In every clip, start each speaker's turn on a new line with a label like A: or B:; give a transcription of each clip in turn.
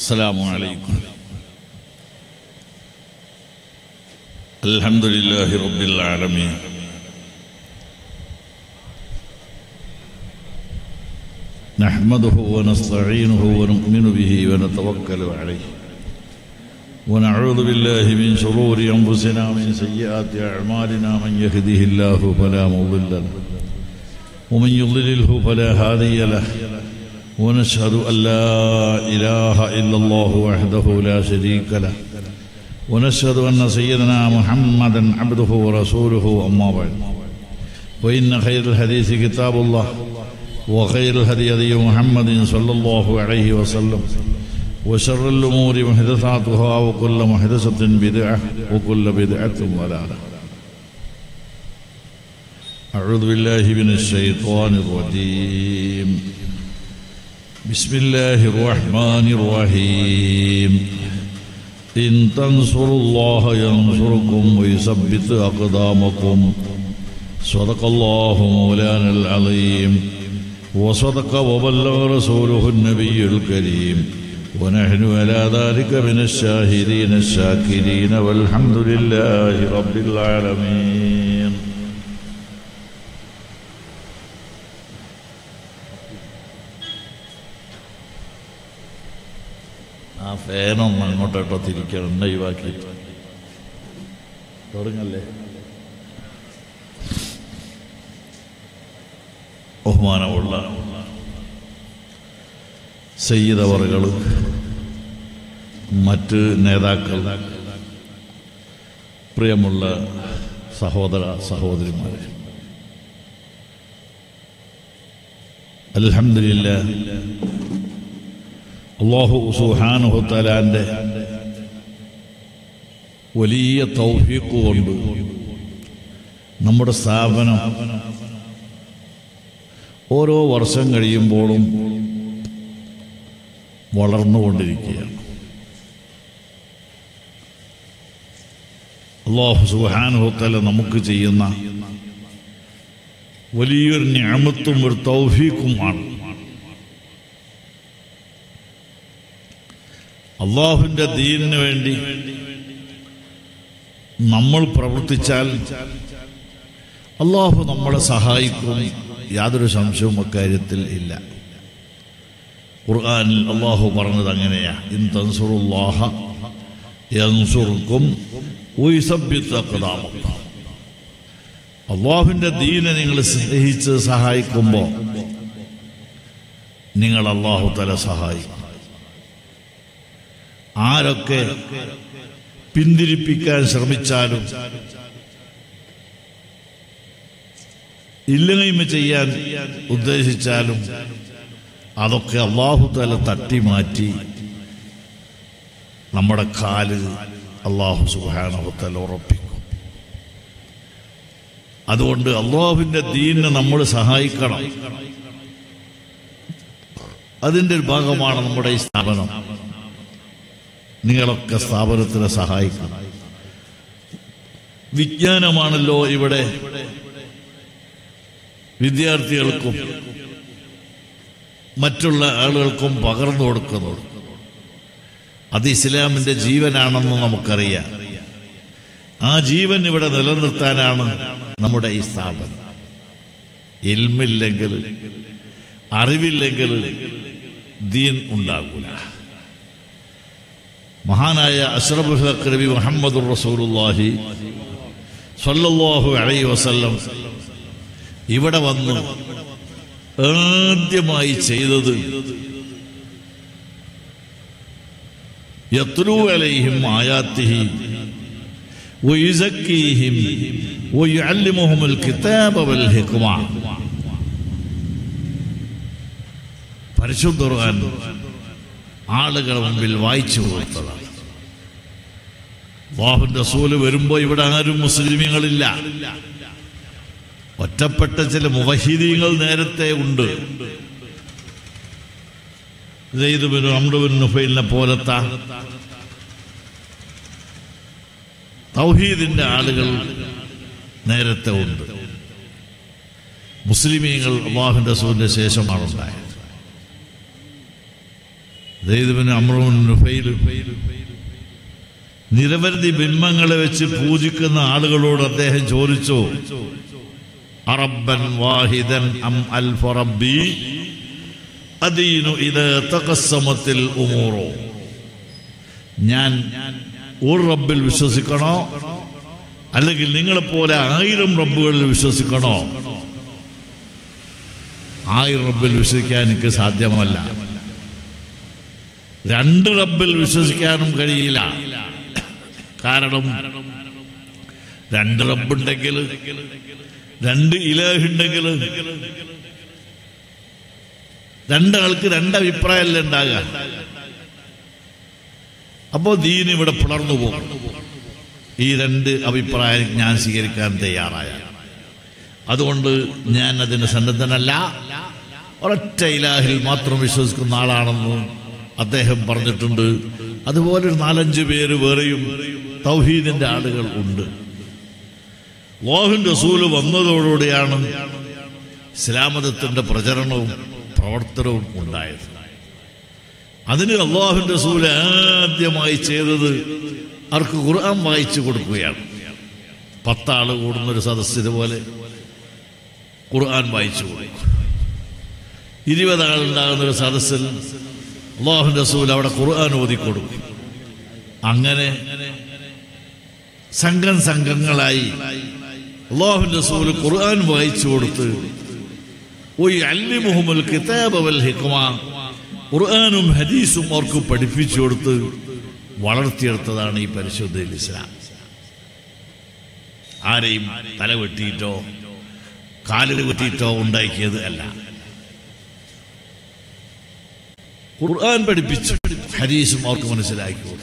A: السلام عليكم الحمد لله رب العالمين نحمده ونستعينه ونؤمن به ونتوكل عليه ونعوذ بالله من شرور أنفسنا ومن سيئات أعمالنا من يهده الله فلا مضل له ومن يضلله فلا هادي له ونشهد أن لا إله إلا الله وحده لا شريك له ونشهد أن سيدنا محمدا عبده ورسوله أما بعد وإن خير الحديث كتاب الله وخير الهدي هدي محمد صلى الله عليه وسلم وشر الأمور محدثاتها وكل محدثة بدعة وكل بدعة ضلالة أعوذ بالله من الشيطان الرجيم بسم الله الرحمن الرحيم إن تنصروا الله ينصركم ويثبت أقدامكم صدق الله مولانا العظيم وصدق وبلغ رسوله النبي الكريم ونحن على ذلك من الشاهدين الشاكرين والحمد لله رب العالمين ആ ഫാനൊന്ന് അങ്ങോട്ടോട്ടോ തിരിക്കണം എന്നെ ഒഴിവാക്കി തുടങ്ങല്ലേ ബഹുമാനമുള്ള സയ്യിദവറുകൾ മറ്റ് നേതാക്കൾ പ്രിയമുള്ള സഹോദര സഹോദരിമാരെ അൽഹംദുലില്ല അള്ളാഹു സുഹാനുഹത്തലാൻ്റെ വലിയ തൗഫീഖ് കൊണ്ട് നമ്മുടെ സ്ഥാപനം ഓരോ വർഷം കഴിയുമ്പോഴും വളർന്നുകൊണ്ടിരിക്കുകയാണ് അള്ളാഹു സുഹാനുഹത്തല നമുക്ക് ചെയ്യുന്ന വലിയൊരു ഞാമത്തും ഒരു തൗഫീഖുമാണ് അള്ളാഹുവിൻ്റെ ദീനിന് വേണ്ടി നമ്മൾ പ്രവർത്തിച്ചാൽ അള്ളാഹു നമ്മളെ സഹായിക്കും യാതൊരു സംശയവും അക്കാര്യത്തിൽ ഇല്ല ഖുർആനിൽ അള്ളാഹു പറഞ്ഞത് അങ്ങനെയാ ഇൻ തൻസുറുല്ലാഹ യൻസുറുക്കും അള്ളാഹുവിൻ്റെ ദീനെ നിങ്ങൾ സ്നേഹിച്ച് സഹായിക്കുമ്പോൾ നിങ്ങൾ അള്ളാഹു തല സഹായിക്കും ആരൊക്കെ പിന്തിരിപ്പിക്കാൻ ശ്രമിച്ചാലും ഇല്ലങ്ങയ്മ ചെയ്യാൻ ഉദ്ദേശിച്ചാലും അതൊക്കെ അള്ളാഹു തല തട്ടി മാറ്റി നമ്മുടെ കാല് അള്ളാഹു സുഹാനഹുത്തല ഉറപ്പിക്കും അതുകൊണ്ട് അള്ളാഹുവിന്റെ ദീനിനെ നമ്മൾ സഹായിക്കണം അതിന്റെ ഒരു ഭാഗമാണ് നമ്മുടെ ഈ സ്ഥാപനം നിങ്ങളൊക്കെ സ്ഥാപനത്തിനെ സഹായിക്കണം വിജ്ഞാനമാണല്ലോ ഇവിടെ വിദ്യാർത്ഥികൾക്കും മറ്റുള്ള ആളുകൾക്കും പകർന്നു കൊടുക്കുന്നത് അത് ഇസ്ലാമിന്റെ ജീവനാണെന്ന് നമുക്കറിയാം ആ ജീവൻ ഇവിടെ നിലനിർത്താനാണ് നമ്മുടെ ഈ സ്ഥാപനം ഇൽമില്ലെങ്കിൽ അറിവില്ലെങ്കിൽ ദീൻ ഉണ്ടാകൂല മഹാനായ അഷ്റഫുൽ നബി മുഹമ്മദ് റസൂലുള്ളാഹി സല്ലല്ലാഹു അലൈഹി വസല്ലം ഇവിടെ വന്ന് ആദ്യമായി ചെയ്തത് യത്ലൂ അലൈഹിം ആയാത്തിഹി ويزكيهم ويعلمهم الكتاب والحكمة പരിശുദ്ധ ഖുർആൻ ആളുകളുടെ മുമ്പിൽ വായിച്ചു കൊടുത്തതാണ് വാഹുൻ റസൂല് വരുമ്പോ ഇവിടെ ആരും മുസ്ലിമീങ്ങളില്ല ഒറ്റപ്പെട്ട ചില മുവഹിദീങ്ങൾ നേരത്തെ ഉണ്ട് സെയ്ദുബിനും അമ്രുബിൻ നുഫൈലിനെ പോലത്തെ തൗഹീദിന്റെ ആളുകൾ നേരത്തെ ഉണ്ട് മുസ്ലിമീങ്ങൾ അള്ളാഹുന്റെ റസൂലിന്റെ ശേഷമാണ് ഉണ്ടായത് ദൈവന് അമ്രവും നുഫൈലും നിരവധി ബിംബങ്ങളെ വെച്ച് പൂജിക്കുന്ന ആളുകളോട് അദ്ദേഹം ചോദിച്ചു അറബ്ബൻ വാഹിദൻ അം അൽഫ റബ്ബി അദീനു ഇത് തകസ്സമത്തിൽ ഉമൂറോ ഞാൻ ഒരു റബ്ബിൽ വിശ്വസിക്കണോ അല്ലെങ്കിൽ നിങ്ങളെപ്പോലെ ആയിരം റബ്ബുകളിൽ വിശ്വസിക്കണോ ആയിരം റബ്ബിൽ വിശ്വസിക്കാൻ എനിക്ക് സാധ്യമല്ല രണ്ട് റബ്ബിൽ വിശ്വസിക്കാനും കഴിയില്ല കാരണം രണ്ട് റബ്ബുണ്ടെങ്കിൽ രണ്ട് ഇലഹുണ്ടെങ്കിൽ രണ്ടാൾക്ക് രണ്ട് അഭിപ്രായമല്ലേ ഉണ്ടാകുക അപ്പോ ദീൻ ഇവിടെ പിളർന്നു പോകും ഈ രണ്ട് അഭിപ്രായം ഞാൻ സ്വീകരിക്കാൻ തയ്യാറായ അതുകൊണ്ട് ഞാൻ അതിന് സന്നദ്ധനല്ല ഒരൊറ്റ ഇലാഹിൽ മാത്രം വിശ്വസിക്കുന്ന ആളാണെന്ന് അദ്ദേഹം പറഞ്ഞിട്ടുണ്ട് അതുപോലെ ഒരു നാലഞ്ച് പേര് വേറെയും തൗഹീദിന്റെ ആളുകൾ ഉണ്ട് ലോഹിൻ റസൂല് വന്നതോടുകൂടിയാണ് ഇസ്ലാമതത്തിന്റെ പ്രചരണവും പ്രവർത്തനവും ഉണ്ടായത് അതിന് അള്ളാഹുൻ റസൂൽ ആദ്യമായി ചെയ്തത് അവർക്ക് ഖുർആൻ വായിച്ചു കൊടുക്കുകയാണ് പത്താള് കൂടുന്നൊരു സദസ്സിന് പോലെ ഖുർആൻ വായിച്ചു കൊടുക്കും ഇരുപതാളുണ്ടാകുന്ന ഒരു സദസ്സിൽ അള്ളാഹുൻ റസൂൽ അവിടെ ഖുർആൻ ഓതി കൊടുക്കും അങ്ങനെ സംഘം സംഘങ്ങളായി അള്ളാഹുൻ റസൂൽ ഖുർആൻ വായിച്ചു കൊടുത്ത് ഒയ് അല്ലിമുഹുമുൽ കിതാബ് വൽ ഹിക്മ ഖുർആനും ഹദീസും അവർക്ക് പഠിപ്പിച്ചു കൊടുത്ത് വളർത്തിയെടുത്തതാണ് ഈ പരിശുദ്ധ ഇസ്ലാം ആരെയും തല വെട്ടിയിട്ടോ കാലിൽ വെട്ടിയിട്ടോ ഉണ്ടാക്കിയത് അല്ല ഖുർആൻ പഠിപ്പിച്ചു ഹദീസും അവർക്ക് മനസ്സിലാക്കി കൊടുത്തു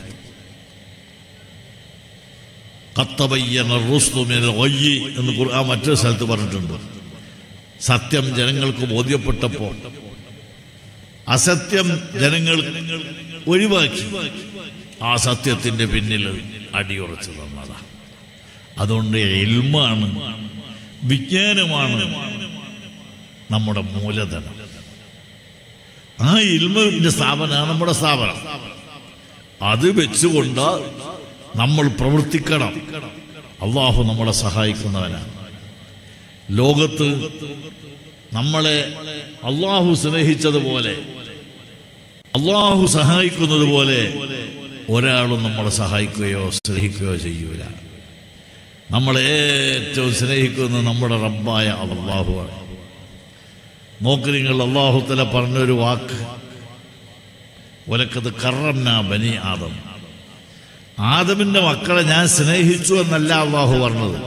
A: ഖത്തബയ്യന റുസ്തു മിനൽ ഗയ്യി എന്ന് ഖുർആൻ മറ്റൊരു സ്ഥലത്ത് പറഞ്ഞിട്ടുണ്ട് സത്യം ജനങ്ങൾക്ക് ബോധ്യപ്പെട്ടപ്പോൾ അസത്യം ജനങ്ങൾ ഒഴിവാക്കി ആ സത്യത്തിന്റെ പിന്നിൽ അടിയുറച്ചു തന്നതാണ് അതുകൊണ്ട് എൽമാണ് വിജ്ഞാനമാണ് നമ്മുടെ മൂലധനം ആ ഇൽമിന്റെ സ്ഥാപനമാണ് നമ്മുടെ സ്ഥാപനം അത് വെച്ചുകൊണ്ട് നമ്മൾ പ്രവർത്തിക്കണം അള്ളാഹു നമ്മളെ സഹായിക്കുന്നവനാണ് ലോകത്ത് നമ്മളെ അള്ളാഹു സ്നേഹിച്ചതുപോലെ അള്ളാഹു സഹായിക്കുന്നത് പോലെ ഒരാളും നമ്മളെ സഹായിക്കുകയോ സ്നേഹിക്കുകയോ ചെയ്യൂല നമ്മളെ ഏറ്റവും സ്നേഹിക്കുന്ന നമ്മുടെ റബ്ബായ അള്ളാഹുവാണ് നോക്ക് നിങ്ങൾ അള്ളാഹുത്തല പറഞ്ഞൊരു വാക്ക് ഒലക്കത് കറന്ന ബനി ആദം ആദമിന്റെ മക്കളെ ഞാൻ സ്നേഹിച്ചു എന്നല്ല അള്ളാഹു പറഞ്ഞത്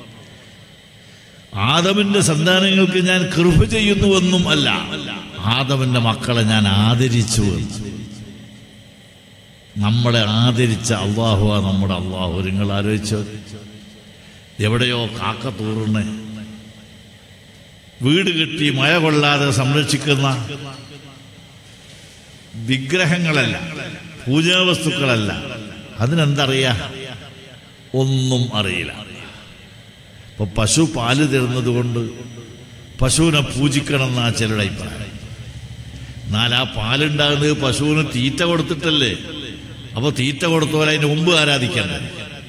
A: ആദമിന്റെ സന്താനങ്ങൾക്ക് ഞാൻ കൃപ ചെയ്യുന്നുവെന്നും അല്ല ആദമിന്റെ മക്കളെ ഞാൻ ആദരിച്ചു എന്ന് നമ്മളെ ആദരിച്ച അള്ളാഹുവാ നമ്മുടെ അള്ളാഹു നിങ്ങൾ ആലോചിച്ചു എവിടെയോ കാക്ക തൂറുന്നേ വീട് കെട്ടി മഴ കൊള്ളാതെ സംരക്ഷിക്കുന്ന വിഗ്രഹങ്ങളല്ല പൂജാവസ്തുക്കളല്ല അതിനെന്തറിയാ ഒന്നും അറിയില്ല ഇപ്പൊ പശു പാല് തരുന്നത് കൊണ്ട് പശുവിനെ പൂജിക്കണം എന്നാ ചിലരുടെ അഭിപ്രായം എന്നാൽ ആ പാലുണ്ടാകുന്നത് പശുവിന് തീറ്റ കൊടുത്തിട്ടല്ലേ അപ്പൊ തീറ്റ കൊടുത്തോലെ അതിന് മുമ്പ് ആരാധിക്കണ്ടേ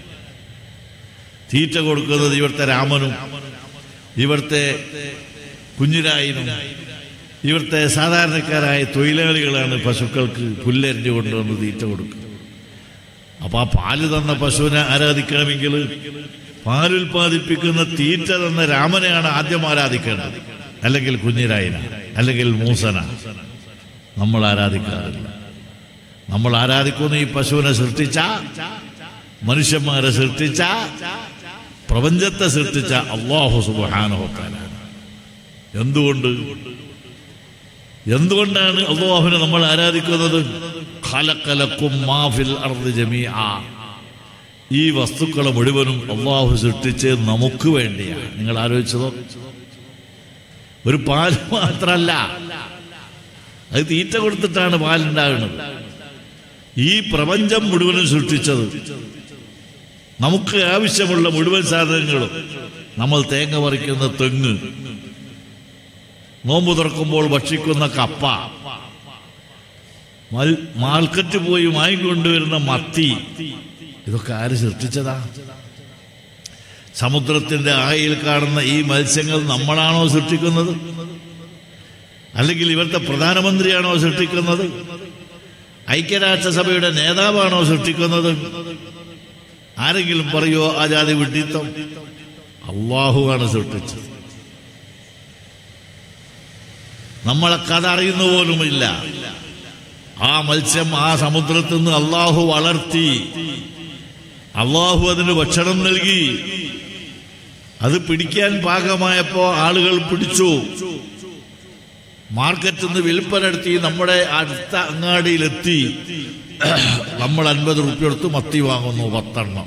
A: തീറ്റ കൊടുക്കുന്നത് ഇവിടുത്തെ രാമനും ഇവിടുത്തെ കുഞ്ഞിരായനും ഇവിടുത്തെ സാധാരണക്കാരായ തൊഴിലാളികളാണ് പശുക്കൾക്ക് പുല്ലരിഞ്ഞു കൊണ്ടുവന്ന് തീറ്റ കൊടുക്കുക അപ്പൊ ആ പാല് തന്ന പശുവിനെ ആരാധിക്കണമെങ്കിൽ പാലുൽപാദിപ്പിക്കുന്ന തീറ്റ തന്ന രാമനെയാണ് ആദ്യം ആരാധിക്കേണ്ടത് അല്ലെങ്കിൽ കുഞ്ഞിരായന അല്ലെങ്കിൽ മൂസന നമ്മൾ ആരാധിക്കാറില്ല നമ്മൾ ആരാധിക്കുന്ന ഈ പശുവിനെ സൃഷ്ടിച്ച മനുഷ്യന്മാരെ സൃഷ്ടിച്ച പ്രപഞ്ചത്തെ സൃഷ്ടിച്ച അള്ളാഹു സുബാനഹോക്കാനാണ് എന്തുകൊണ്ട് എന്തുകൊണ്ടാണ് അള്ളാഹുവിനെ നമ്മൾ ആരാധിക്കുന്നത് ഖലഖലക്കും മാഫിൽ അർദ് ജമീഅ ഈ വസ്തുക്കളെ മുഴുവനും അള്ളാഹു സൃഷ്ടിച്ച് നമുക്ക് വേണ്ടിയാണ് നിങ്ങൾ ആലോചിച്ചതോ ഒരു പാൽ മാത്രല്ല അത് തീറ്റ കൊടുത്തിട്ടാണ് പാലുണ്ടാകുന്നത് ഈ പ്രപഞ്ചം മുഴുവനും സൃഷ്ടിച്ചത് നമുക്ക് ആവശ്യമുള്ള മുഴുവൻ സാധനങ്ങളും നമ്മൾ തേങ്ങ പറിക്കുന്ന തെങ്ങ് നോമ്പ് തുറക്കുമ്പോൾ ഭക്ഷിക്കുന്ന കപ്പ മൽ- മാർക്കറ്റ് പോയി വാങ്ങിക്കൊണ്ടുവരുന്ന മത്തി ഇതൊക്കെ ആര് സൃഷ്ടിച്ചതാ സമുദ്രത്തിന്റെ ആയിൽ കാണുന്ന ഈ മത്സ്യങ്ങൾ നമ്മളാണോ സൃഷ്ടിക്കുന്നത് അല്ലെങ്കിൽ ഇവിടുത്തെ പ്രധാനമന്ത്രിയാണോ സൃഷ്ടിക്കുന്നത് ഐക്യരാഷ്ട്രസഭയുടെ നേതാവാണോ സൃഷ്ടിക്കുന്നത് ആരെങ്കിലും പറയോ ആ ജാതി വിഡിത്തം അള്ളാഹുവാണ് സൃഷ്ടിച്ചത് നമ്മളെ കഥ അറിയുന്ന പോലുമില്ല ആ മത്സ്യം ആ സമുദ്രത്തിൽ നിന്ന് അള്ളാഹു വളർത്തി അള്ളാഹു അതിന് ഭക്ഷണം നൽകി അത് പിടിക്കാൻ പാകമായപ്പോ ആളുകൾ പിടിച്ചു മാർക്കറ്റിൽ നിന്ന് വിൽപ്പന നടത്തി നമ്മുടെ അടുത്ത അങ്ങാടിയിലെത്തി നമ്മൾ അൻപത് റുപ്യ എടുത്ത് മത്തി വാങ്ങുന്നു പത്തെണ്ണം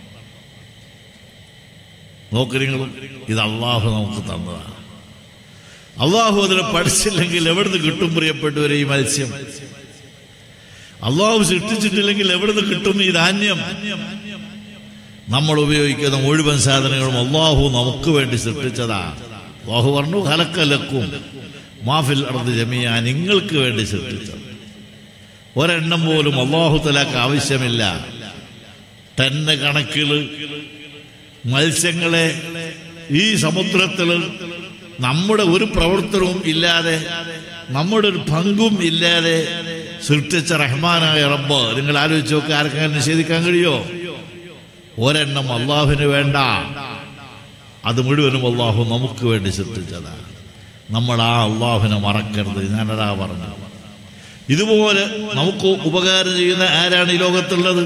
A: നോക്ക് നിങ്ങൾ ഇത് അള്ളാഹു നമുക്ക് തന്നതാണ് അള്ളാഹു അതിനെ പഠിച്ചില്ലെങ്കിൽ എവിടുന്ന് കിട്ടും പ്രിയപ്പെട്ടവരെ ഈ മത്സ്യം അള്ളാഹു സൃഷ്ടിച്ചിട്ടില്ലെങ്കിൽ എവിടുന്ന് കിട്ടും ഈ ധാന്യം നമ്മൾ ഉപയോഗിക്കുന്ന മുഴുവൻ സാധനങ്ങളും അള്ളാഹു നമുക്ക് വേണ്ടി സൃഷ്ടിച്ചതാ അള്ളാഹു പറഞ്ഞു ഹലക്കലക്കും മാഫിൽ അർദ് ജമിയ നിങ്ങൾക്ക് വേണ്ടി സൃഷ്ടിച്ചത് ഒരെണ്ണം പോലും അള്ളാഹു തലാക്ക് ആവശ്യമില്ല ടന്ന് കണക്കില് മത്സ്യങ്ങളെ ഈ സമുദ്രത്തില് നമ്മുടെ ഒരു പ്രവർത്തനവും ഇല്ലാതെ നമ്മുടെ ഒരു പങ്കും ഇല്ലാതെ സൃഷ്ടിച്ച റഹ്മാനായ റബ്ബ് നിങ്ങൾ ആലോചിച്ച് നോക്ക് ആർക്കെങ്കിലും നിഷേധിക്കാൻ കഴിയോ ഒരെണ്ണം അള്ളാഹുവിന് വേണ്ട അത് മുഴുവനും അള്ളാഹു നമുക്ക് വേണ്ടി സൃഷ്ടിച്ചതാണ് നമ്മൾ ആ അള്ളാഹുവിനെ മറക്കരുത് ഞാനതാ പറഞ്ഞു ഇതുപോലെ നമുക്ക് ഉപകാരം ചെയ്യുന്ന ആരാണ് ഈ ലോകത്തുള്ളത്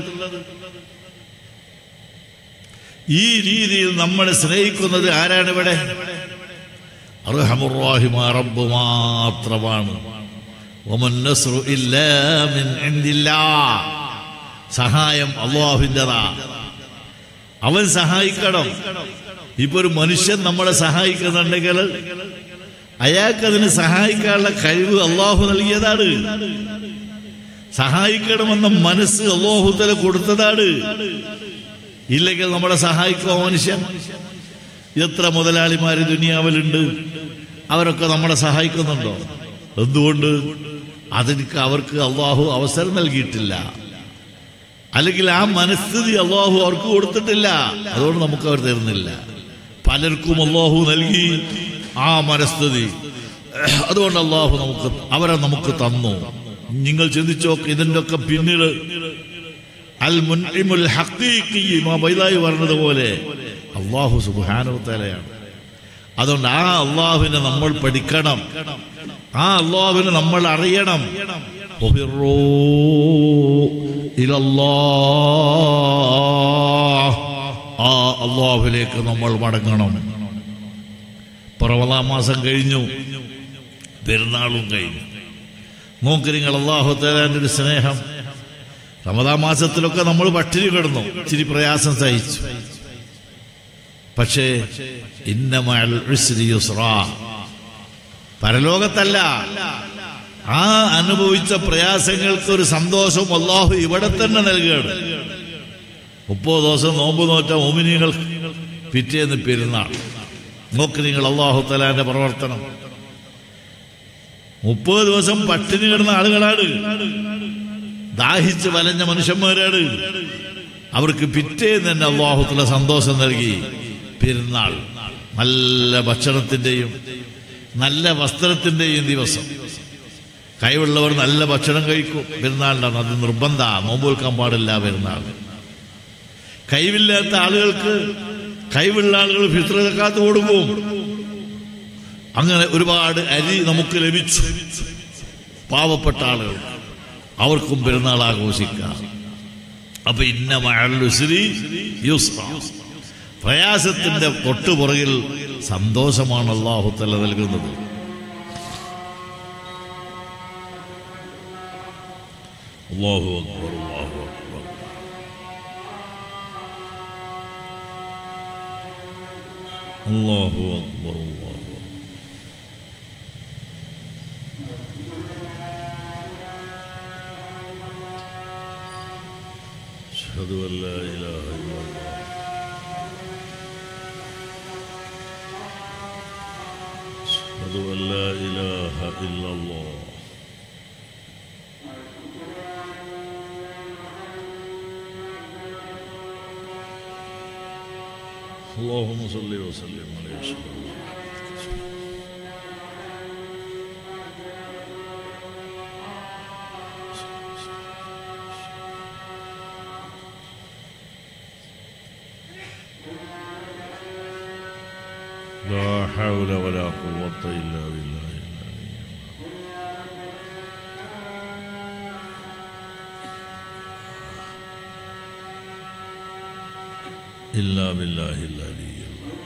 A: ഈ രീതിയിൽ നമ്മളെ സ്നേഹിക്കുന്നത് ആരാണ് ഇവിടെ അർഹമുറാഹിമ റബ്ബ് മാത്രമാണ് വമൻ നസ്റു ഇല്ലാ മിൻ ഇൻദില്ലാ. സഹായം അള്ളാഹുവിൻ്റെതാ അവൻ സഹായിക്കണം ഇപ്പൊ ഒരു മനുഷ്യൻ നമ്മളെ സഹായിക്കുന്നുണ്ടെങ്കിൽ അയാൾക്ക് അതിന് സഹായിക്കാനുള്ള കഴിവ് അള്ളാഹു നൽകിയതാണ് സഹായിക്കണമെന്ന മനസ്സ് അള്ളാഹു തല കൊടുത്തതാണ് ഇല്ലെങ്കിൽ നമ്മളെ സഹായിക്കുമോ മനുഷ്യൻ എത്ര മുതലാളിമാര് ദുനിയാവിലുണ്ട് അവരൊക്കെ നമ്മളെ സഹായിക്കുന്നുണ്ടോ എന്തുകൊണ്ട് അതിനൊക്കെ അവർക്ക് അള്ളാഹു അവസരം നൽകിയിട്ടില്ല അല്ലെങ്കിൽ ആ മനസ്ഥിതി അള്ളാഹു അവർക്ക് കൊടുത്തിട്ടില്ല അതുകൊണ്ട് നമുക്ക് അവർ തരുന്നില്ല പലർക്കും അള്ളാഹു നൽകി ആ മനസ്ഥിതി അതുകൊണ്ട് അള്ളാഹു നമുക്ക് അവരെ നമുക്ക് തന്നു നിങ്ങൾ ചിന്തിച്ചോക്ക് ഇതിന്റെ ഒക്കെ പിന്നിൽ അൽ മുൻഇമുൽ ഹഖീഖി മാ ബൈദായി പറഞ്ഞതുപോലെ അള്ളാഹു സുബ്ഹാനഹുവതആലയാണ് അതുകൊണ്ട് ആ അള്ളാഹുവിനെ നമ്മൾ പഠിക്കണം ആ അള്ളാഹുവിനെ നമ്മൾ അറിയണം ഉഹിറൂ ഇലല്ലാഹ്. ആ അള്ളാഹുവിലേക്ക് നമ്മൾ മടങ്ങണം പറവലാ മാസം കഴിഞ്ഞു പെരുന്നാളും കഴിഞ്ഞു നോക്ക് നിങ്ങൾ അള്ളാഹു തരാൻ്റെ ഒരു സ്നേഹം റമദാ മാസത്തിലൊക്കെ നമ്മൾ പട്ടിണി കിടന്നു ഇച്ചിരി പ്രയാസം സഹിച്ചു പക്ഷേ ഇന്നമൽ ഉസ്രി യുസ്റാ. പരലോകത്തല്ല ആ അനുഭവിച്ച പ്രയാസങ്ങൾക്ക് ഒരു സന്തോഷം അള്ളാഹു ഇവിടെ തന്നെ നൽകുകയാണ് മുപ്പത് ദിവസം നോമ്പ് നോറ്റ ഓമിനികൾ പിറ്റേന്ന് പെരുന്നാൾ നോക്ക് നിങ്ങൾ അള്ളാഹു തലാന്റെ പ്രവർത്തനം മുപ്പത് ദിവസം പട്ടിണി കിടന്ന ആളുകളാണ് ദാഹിച്ച് വലഞ്ഞ മനുഷ്യന്മാരാണ് അവർക്ക് പിറ്റേന്ന് തന്നെ അള്ളാഹുത്തുള്ള സന്തോഷം നൽകി പെരുന്നാൾ നല്ല ഭക്ഷണത്തിന്റെയും നല്ല വസ്ത്രത്തിന്റെയും ദിവസം കൈവുള്ളവർ നല്ല ഭക്ഷണം കഴിക്കും പെരുന്നാളിനാണ് അത് നിർബന്ധ നോമ്പ് വെക്കാൻ പാടില്ല പെരുന്നാൾ കൈവില്ലാത്ത ആളുകൾക്ക് കൈവുള്ള ആളുകൾ ഫിത്രക്കാത്ത് കൊടുക്കും അങ്ങനെ ഒരുപാട് അരി നമുക്ക് ലഭിച്ചു പാവപ്പെട്ട ആളുകൾ അവർക്കും പെരുന്നാൾ ആഘോഷിക്കാം അപ്പൊ ഇന്ന മഴലുശ്രീ പ്രയാസത്തിന്റെ തൊട്ടുപുറകിൽ സന്തോഷമാണ് അള്ളാഹുത്തല്ല നൽകുന്നത് അള്ളാഹു അക്ബർ അള്ളാഹു അക്ബർ അള്ളാഹു അക്ബർ അള്ളാഹു അക്ബർ أشهد أن لا إله إلا الله أشهد أن لا إله إلا الله اللهم صل وسلم عليه وسلم لا حول ولا قوة إلا بالله العلي العظيم. إلا بالله العلي العظيم.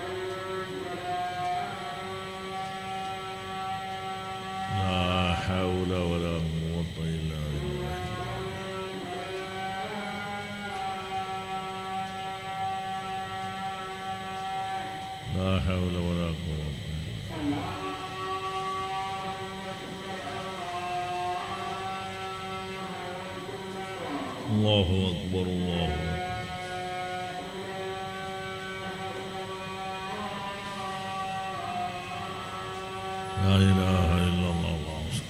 A: لا حول ولا قوة إلا بالله لا حول ولا قوة إلا بالله. الله أكبر الله أكبر لا إله إلا الله اللهم صل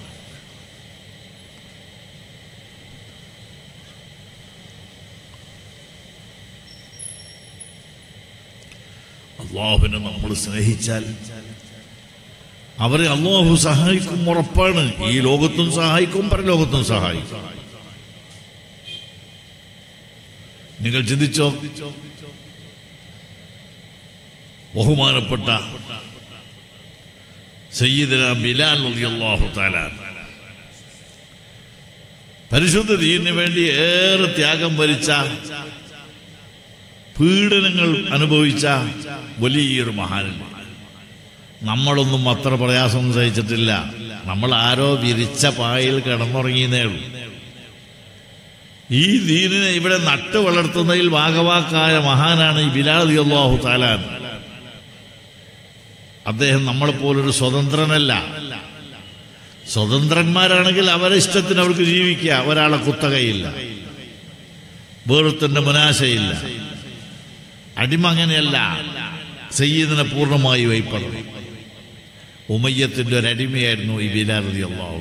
A: അള്ളാഹുവിനെ നമ്മൾ സ്നേഹിച്ചാൽ അവരെ അള്ളാഹു സഹായിക്കും ഉറപ്പാണ് ഈ ലോകത്തും സഹായിക്കും പരലോകത്തും സഹായിക്കും നിങ്ങൾ ചിന്തിച്ചോ ബഹുമാനപ്പെട്ട സയ്യിദന ബിലാൽ റളിയല്ലാഹു തആല പരിശുദ്ധ ദീനിന് വേണ്ടി ഏറെ ത്യാഗം ഭരിച്ച പീഡനങ്ങൾ അനുഭവിച്ച വലിയൊരു മഹാനന്മാർ നമ്മളൊന്നും അത്ര പ്രയാസം സഹിച്ചിട്ടില്ല നമ്മൾ ആരോ വിരിച്ച പായിൽ കിടന്നുറങ്ങിയതേ ഉള്ളൂ ഈ ദീനിനെ ഇവിടെ നട്ടു വളർത്തുന്നതിൽ ഭാഗവാക്കായ മഹാനാണ് ഈ ബിലാൽ അള്ളാഹു താലാൻ അദ്ദേഹം നമ്മളെപ്പോലൊരു സ്വതന്ത്രനല്ല സ്വതന്ത്രന്മാരാണെങ്കിൽ അവരെ ഇഷ്ടത്തിന് അവർക്ക് ജീവിക്കുക ഒരാളെ കുത്തകയില്ല വേറൊത്തിന്റെ മുനാശയില്ല അടിമ അങ്ങനെയല്ല സയ്യിദിനെ പൂർണ്ണമായി വൈപ്പണം ഉമയ്യത്തിന്റെ ഒരു അടിമയായിരുന്നു ഈ ബിലാറതി അള്ളാഹു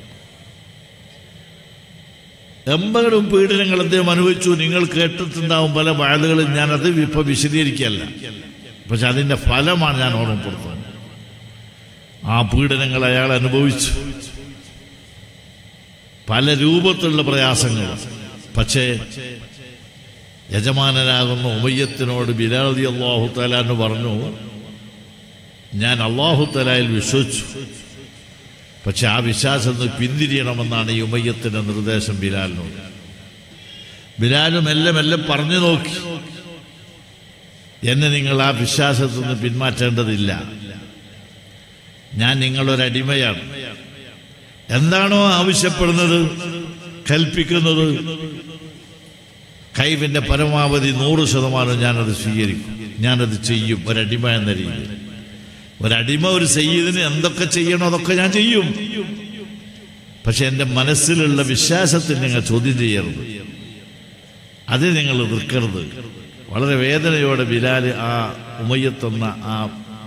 A: എമ്പകടും പീഡനങ്ങൾ അദ്ദേഹം അനുഭവിച്ചു നിങ്ങൾ കേട്ടിട്ടുണ്ടാവും പല വാഴുകളും ഞാനത് ഇപ്പൊ വിശദീകരിക്കല്ല പക്ഷെ അതിന്റെ ഫലമാണ് ഞാൻ ഓർമ്മപ്പെടുത്തുന്നത് ആ പീഡനങ്ങൾ അയാൾ അനുഭവിച്ചു പല രൂപത്തിലുള്ള പ്രയാസങ്ങൾ പക്ഷേ യജമാനനാകുന്ന ഉമയ്യത്തിനോട് ബിലാലി അള്ളാഹു തലാന്ന് പറഞ്ഞു ഞാൻ അള്ളാഹു തലായിൽ വിശ്വസിച്ചു പക്ഷെ ആ വിശ്വാസം ഒന്ന് പിന്തിരിയണമെന്നാണ് ഈ ഉമയ്യത്തിന്റെ നിർദ്ദേശം ബിലാലിനോട് ബിലാല് മെല്ലെ മെല്ലെ പറഞ്ഞു നോക്കി എന്നെ നിങ്ങൾ ആ വിശ്വാസത്തിൽ നിന്ന് പിന്മാറ്റേണ്ടതില്ല ഞാൻ നിങ്ങളൊരടിമയാണ് എന്താണോ ആവശ്യപ്പെടുന്നത് കൽപ്പിക്കുന്നത് കൈവിന്റെ പരമാവധി നൂറ് ശതമാനം ഞാനത് സ്വീകരിക്കും ഞാനത് ചെയ്യും ഒരടിമ എന്ന രീതിയിൽ ഒരടിമ ഒരു സയ്യിദിന് എന്തൊക്കെ ചെയ്യണോ അതൊക്കെ ഞാൻ ചെയ്യും പക്ഷെ എൻ്റെ മനസ്സിലുള്ള വിശ്വാസത്തിൽ നിങ്ങൾ ചോദ്യം ചെയ്യരുത് അത് നിങ്ങൾ എതിർക്കരുത് വളരെ വേദനയോടെ ബിലാൽ ആ ഉമയ്യത്തെന്ന ആ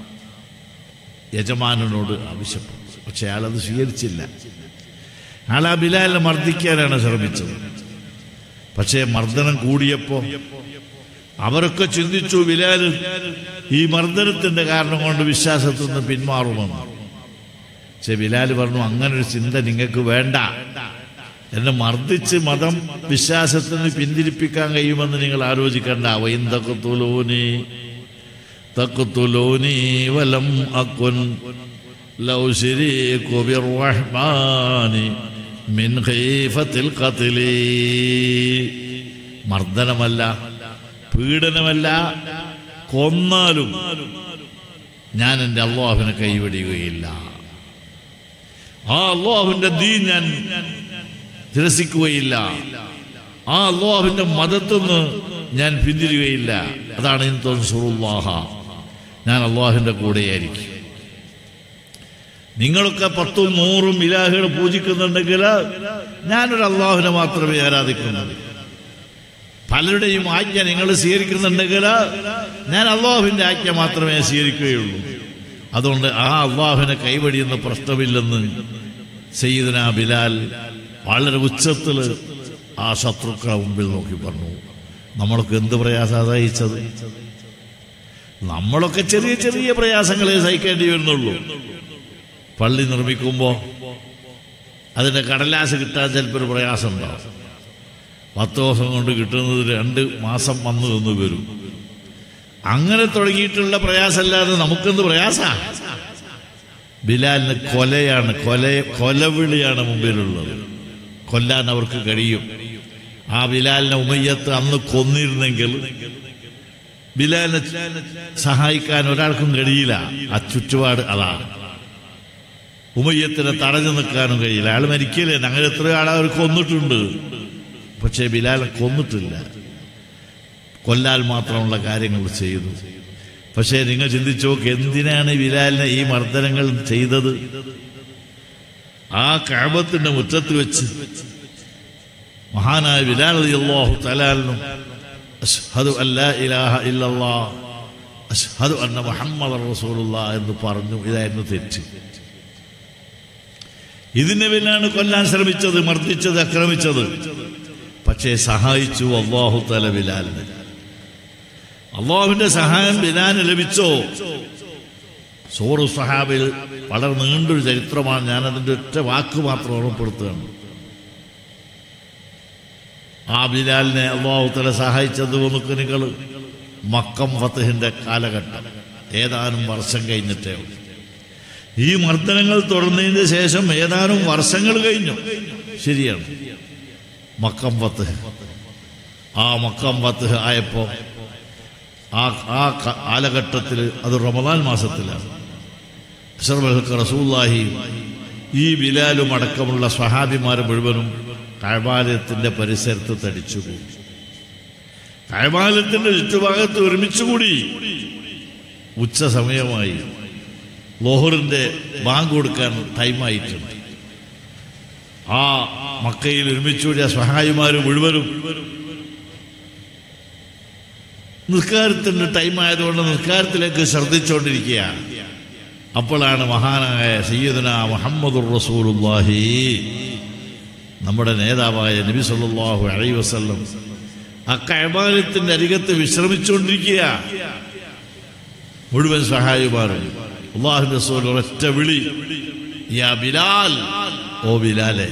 A: യജമാനനോട് ആവശ്യപ്പെട്ടു പക്ഷെ അയാളത് സ്വീകരിച്ചില്ല അയാൾ ആ ബിലാലിനെ മർദ്ദിക്കാനാണ് ശ്രമിച്ചത് പക്ഷേ മർദ്ദനം കൂടിയപ്പോ അവരൊക്കെ ചിന്തിച്ചു ബിലാൽ ഈ മർദ്ദനത്തിന്റെ കാരണം കൊണ്ട് വിശ്വാസത്തിൽ നിന്ന് പിന്മാറുമെന്ന് പക്ഷെ ബിലാൽ പറഞ്ഞു അങ്ങനെ ഒരു ചിന്ത നിങ്ങൾക്ക് വേണ്ട എന്നെ മർദ്ദിച്ച് മതം വിശ്വാസത്തിൽ നിന്ന് പിന്തിരിപ്പിക്കാൻ കഴിയുമെന്ന് നിങ്ങൾ ആലോചിക്കണ്ട വൈൻ തക്കത്തുലോനി തക്കത്തുലോനി വലം അക്കുൻ ലൗ ശരീഖു ബിർറഹ്മാനി മിൻ ഖീഫത്തിൽ ഖത്ലി മർദ്ദനമല്ല പീഡനമല്ല കൊന്നാലും ഞാൻ എൻ്റെ അള്ളാഹുവിനെ കൈവിടുകയില്ല ആ അള്ളാഹുവിന്റെ ദീൻ ഞാൻ നിരസിക്കുകയില്ല ആ അള്ളാഹുവിന്റെ മതത്തുനിന്ന് ഞാൻ പിന്തിരികയില്ല അതാണ് സുറുല്ലാഹ ഞാൻ അള്ളാഹുവിന്റെ കൂടെയായിരിക്കും നിങ്ങളൊക്കെ പത്തും നൂറും ഇലാഹുകൾ പൂജിക്കുന്നുണ്ടെങ്കിൽ ഞാനൊരു അള്ളാഹുവിനെ മാത്രമേ ആരാധിക്കുന്നുള്ളൂ പലരുടെയും ആജ്ഞ നിങ്ങൾ സ്വീകരിക്കുന്നുണ്ടെങ്കിൽ ഞാൻ അള്ളാഹുവിന്റെ ആജ്ഞ മാത്രമേ സ്വീകരിക്കുകയുള്ളൂ അതുകൊണ്ട് ആ അള്ളാഹുവിനെ കൈവടിയുന്ന പ്രശ്നമില്ലെന്ന് സയ്യിദന ബിലാൽ വളരെ ഉച്ചത്തിൽ ആ ശത്രുക്കളെ മുമ്പിൽ നോക്കി പറഞ്ഞു നമ്മൾക്ക് എന്ത് പ്രയാസം സഹിച്ചത് നമ്മളൊക്കെ ചെറിയ ചെറിയ പ്രയാസങ്ങളെ സഹിക്കേണ്ടി വരുന്നുള്ളൂ പള്ളി നിർമ്മിക്കുമ്പോൾ അതിൻ്റെ കടലാസ് കിട്ടാൻ ചിലപ്പോൾ ഒരു പ്രയാസം ഉണ്ടാവും പത്ത് ദിവസം കൊണ്ട് കിട്ടുന്നത് രണ്ട് മാസം വന്നു എന്ന് വരും അങ്ങനെ തുടങ്ങിയിട്ടുള്ള പ്രയാസമല്ലാതെ നമുക്കെന്ത് പ്രയാസ ബിലാലിന് കൊലയാണ് കൊല കൊലവിളിയാണ് മുമ്പിലുള്ളത് കൊല്ലാൻ അവർക്ക് കഴിയും ആ ബിലാലിനെ ഉമയ്യത്ത് അന്ന് കൊന്നിരുന്നെങ്കിൽ ബിലാലിനെ സഹായിക്കാൻ ഒരാൾക്കും കഴിയില്ല ആ ചുറ്റുപാട് അതാണ് ഉമയ്യത്തിനെ തടഞ്ഞു നിൽക്കാനും കഴിയില്ല അയാൾ മരിക്കലേ അങ്ങനെ എത്ര ആളെ അവർ കൊന്നിട്ടുണ്ട് പക്ഷേ ബിലാലെ കൊന്നിട്ടില്ല കൊല്ലാൽ മാത്രമുള്ള കാര്യങ്ങൾ ചെയ്തു പക്ഷേ നിങ്ങൾ ചിന്തിച്ചു നോക്ക് എന്തിനാണ് ബിലാലിനെ ഈ മർദ്ദനങ്ങൾ ചെയ്തത് ആ കഴബത്തിന്റെ മുറ്റത്ത് വെച്ച് മഹാനായ ബിലാൽ അള്ളാഹു തലാലിനും അഷ്ഹദു അല്ലാ ഇലാഹ ഇല്ലല്ലാ അഷ്ഹദു അന്ന മുഹമ്മദ് റസൂലുള്ള എന്ന് പറഞ്ഞു ഇതായിരുന്നു തെറ്റ് ഇതിനെ പിന്നാണ് കൊല്ലാൻ ശ്രമിച്ചത് മർദ്ദിച്ചത് ആക്രമിച്ചത് പക്ഷേ സഹായിച്ചു അള്ളാഹു തല ബിലാലിന് അള്ളാഹുവിന്റെ സഹായം ബിലാലിന് ലഭിച്ചോ സോറു സഹാബിൽ വളരെ നീണ്ടൊരു ചരിത്രമാണ് ഞാൻ അതിന്റെ ഒറ്റ വാക്ക് മാത്രം ഓർമ്മപ്പെടുത്തുകയാണ് ആ ബിലാലിനെ അള്ളാഹു തല സഹായിച്ചത് നമുക്ക് നിങ്ങൾ മക്കം ഫത്തഹിന്റെ കാലഘട്ടം ഏതാനും വർഷം കഴിഞ്ഞിട്ടേ ഉള്ളൂ. ഈ മർദ്ദനങ്ങൾ തുടർന്നതിന് ശേഷം ഏതാനും വർഷങ്ങൾ കഴിഞ്ഞു ശരിയാണ് മക്കം ഫത്ത് ആ മക്കം ഫത്ത് ആയപ്പോ ആ ആ ക- കാലഘട്ടത്തിൽ അത് റമദാൻ മാസത്തിലാണ് അഷറഫ് റസൂല്ലാഹി ഈ ബിലാലും അടക്കമുള്ള സ്വഹാബിമാർ മുഴുവനും കഴബാലയത്തിന്റെ പരിസരത്ത് തടിച്ചുകൂടി കഴബാലയത്തിന്റെ ചുറ്റുഭാഗത്ത് ഒരുമിച്ചുകൂടി ഉച്ച സമയമായി ലോഹറിന്റെ ബാങ്ക് കൊടുക്കാൻ ടൈമായിട്ടുണ്ട് ആ മക്കയിൽ ഒരുമിച്ചുകൂടിയ സഹായിമാര് മുഴുവനും നിസ്കാരത്തിന്റെ ടൈം ആയതുകൊണ്ട് നിസ്കാരത്തിലേക്ക് ശ്രദ്ധിച്ചുകൊണ്ടിരിക്കുകയാണ് അപ്പോഴാണ് മഹാനായ സയ്യിദന മുഹമ്മദുർ റസൂലുള്ളാഹി നമ്മുടെ നേതാവായ നബി സല്ലല്ലാഹു അലൈഹി വസല്ലം ആ കൈമാനത്തിന്റെ അരികത്ത് വിശ്രമിച്ചുകൊണ്ടിരിക്കുക മുഴുവൻ സഹായിമാരും അള്ളാഹു റസൂൽ ഒരൊറ്റ വിളി യാ ബിലാൽ ഓ ബിലാലെ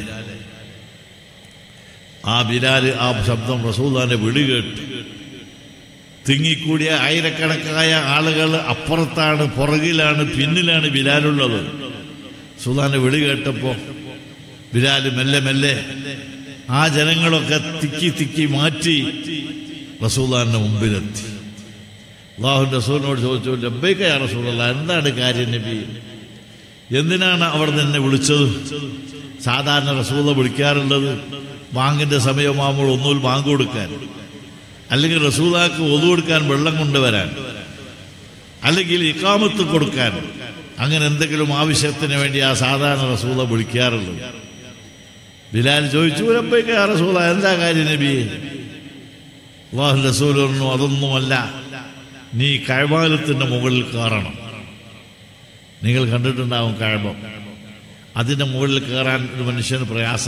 A: ആ ബിലാല് ആ ശബ്ദം റസൂല്ലാന്റെ വിളി കേട്ടു തിങ്ങിക്കൂടിയ ആയിരക്കണക്കായ ആളുകൾ അപ്പുറത്താണ് പുറകിലാണ് പിന്നിലാണ് ബിലാലുള്ളത് സുൽത്താന്റെ വിളി കേട്ടപ്പോ ബിലാല് മെല്ലെ മെല്ലെ ആ ജനങ്ങളൊക്കെ തിക്കി തിക്കി മാറ്റി റസൂല്ലാന്റെ മുമ്പിലെത്തി അള്ളാഹു റസൂലിനോട് ചോദിച്ചു ലബ്ബൈക്കയാ റസൂലല്ല എന്താണ് കാര്യം നബി എന്തിനാണ് അവർ നിന്നെ വിളിച്ചത് സാധാരണ റസൂല വിളിക്കാറുള്ളത് ബാങ്കിന്റെ സമയമാകുമ്പോൾ ഒന്നുകിൽ ബാങ്ക് കൊടുക്കാൻ അല്ലെങ്കിൽ റസൂലാക്ക് ഒതു കൊടുക്കാൻ വെള്ളം കൊണ്ടുവരാൻ അല്ലെങ്കിൽ ഇക്കാമത്ത് കൊടുക്കാൻ അങ്ങനെ എന്തെങ്കിലും ആവശ്യത്തിന് വേണ്ടി ആ സാധാരണ റസൂല വിളിക്കാറുള്ളത് ബിലാൽ ചോദിച്ചു "ലബ്ബൈക യാ റസൂല എന്താ കാര്യം നബി അള്ളാഹു റസൂൽ പറഞ്ഞു അതൊന്നുമല്ല നീ കഴബാലത്തിന്റെ മുകളിൽ കയറണം നിങ്ങൾ കണ്ടിട്ടുണ്ടാവും കഴബം അതിന്റെ മുകളിൽ കയറാൻ ഒരു മനുഷ്യന് പ്രയാസ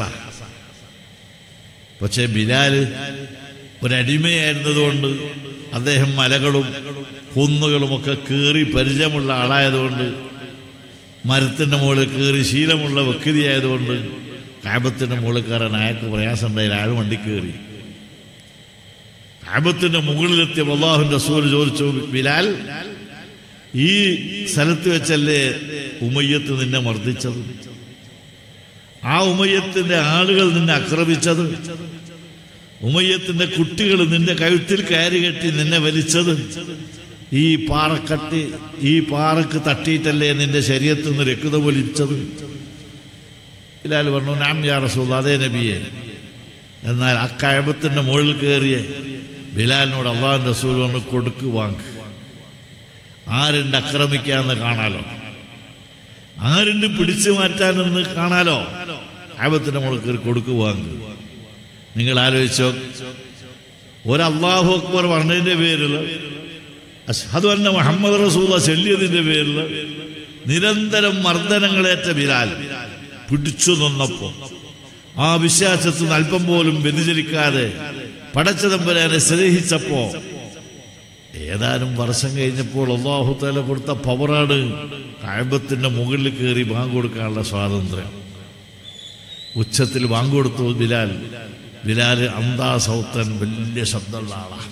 A: പക്ഷേ ബിലാല് ഒരടിമയായിരുന്നതുകൊണ്ട് അദ്ദേഹം മലകളും കുന്നുകളുമൊക്കെ കീറി പരിചയമുള്ള ആളായതുകൊണ്ട് മരത്തിന്റെ മുകളിൽ കയറി ശീലമുള്ള വ്യക്തിയായതുകൊണ്ട് കാബത്തിന്റെ മുകളിൽ കയറാൻ അയാൾക്ക് പ്രയാസം ഉണ്ടായില്ല അയാൾ വണ്ടി കയറി കാബത്തിന്റെ മുകളിലെത്തിയ അള്ളാഹുന്റെ റസൂൽ ചോദിച്ചു ബിലാൽ ഈ സ്ഥലത്ത് വെച്ചല്ലേ ഉമയ്യത്ത് നിന്നെ മർദ്ദിച്ചത് ആ ഉമയ്യത്തിന്റെ ആളുകൾ നിന്നെ ആക്രമിച്ചത് ഉമയ്യത്തിന്റെ കുട്ടികൾ നിന്റെ കഴുത്തിൽ കയറി കെട്ടി നിന്നെ വലിച്ചത് ഈ പാറക്കട്ടി ഈ പാറക്ക് തട്ടിയിട്ടല്ലേ നിന്റെ ശരീരത്തിൽ നിന്ന് രക്തം വലിച്ചത് ബിലാൽ പറഞ്ഞു നാം യാ റസൂൽ അതേ നബിയെ എന്നാൽ ആ കഴബത്തിന്റെ മുകളിൽ കയറിയ ബിലാലിനോട് അള്ളാഹു റസൂൽ പറഞ്ഞു കൊടുക്ക് വാങ്ങ് ആരുണ്ട് ആക്രമിക്കാന്ന് കാണാലോ ആരുണ്ട് പിടിച്ചു മാറ്റാനെന്ന് കാണാലോ കഴബത്തിന്റെ മുകളിൽ കയറി കൊടുക്ക് വാങ്ങ് നിങ്ങൾ ആലോചിച്ചോ ഒരു അള്ളാഹു അക്ബർ പറഞ്ഞതിന്റെ പേരിൽ അഷ്ഹദു അന്ന മുഹമ്മദ് റസൂല ചൊല്ലിയതിന്റെ പേരിൽ നിരന്തരം മർദ്ദനങ്ങളേറ്റ ബിലാൽ പിടിച്ചു നിന്നപ്പോ ആ വിശ്വാസത്തിൽ നിന്ന് അല്പം പോലും വ്യതിചലിക്കാതെ പടച്ചതമ്പരാനെ സ്നേഹിച്ചപ്പോ ഏതാനും വർഷം കഴിഞ്ഞപ്പോൾ അള്ളാഹു താല കൊടുത്ത പവറാണ് കായബത്തിന്റെ മുകളിൽ കയറി ബാങ്ക് കൊടുക്കാനുള്ള സ്വാതന്ത്ര്യം ഉച്ചത്തിൽ ബാങ്ക് കൊടുത്തു ബിലാൽ ബിലാൽ അന്താ സൗത്തൻ വലിയ ശബ്ദമുള്ള ആളാണ്